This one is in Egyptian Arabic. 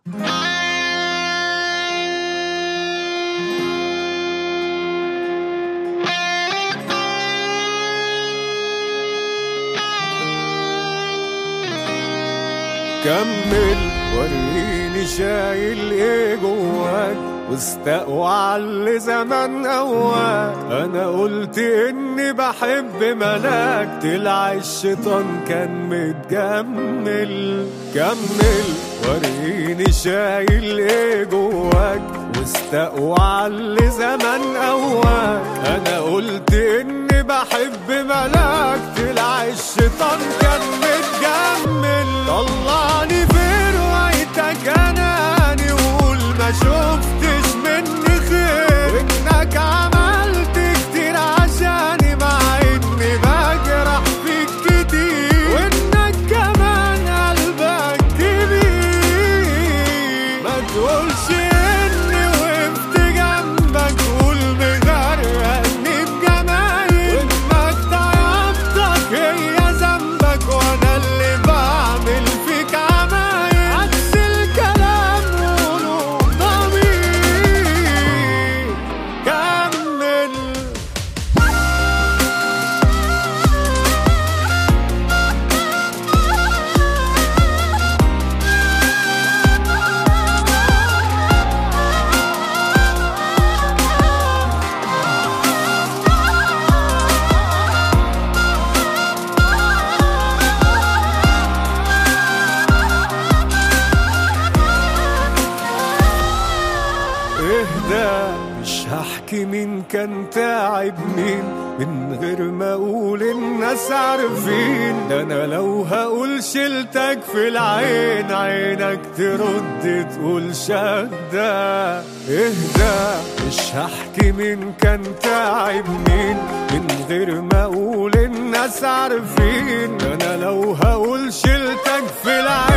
كمل وريني شايل ايه جواك واستقوى على اللي زمان قواك انا قلت اني بحب ملاك طلع الشيطان كان متجمل كمل وريني شايل ايه جواك واستقوى على اللي زمان قواك انا قلت اني بحب ملاك طلع الشيطان كان متجمل طلعني في روايتك اناني وقول ما شفتش مني خير انك عملت كتير عشاني مع اني بجرح فيك كتير وانك كمان قلبك كبير ما تقولش اني وقفت جنبك قول مغرقني بجمايل وانك ضيعتك هي ذنبك وانا اللي بعمل فيك عمايل عكس الكلام قولوا ضمير كمل اهدى مش هحكي مين كان تعب مين من غير ما اقول الناس عارفين ده انا لو هقول شلتك في العين عينك ترد تقول شهدة اهدى مش هحكي مين كان تعب مين من غير ما اقول الناس عارفين ده انا لو هقول شلتك في العين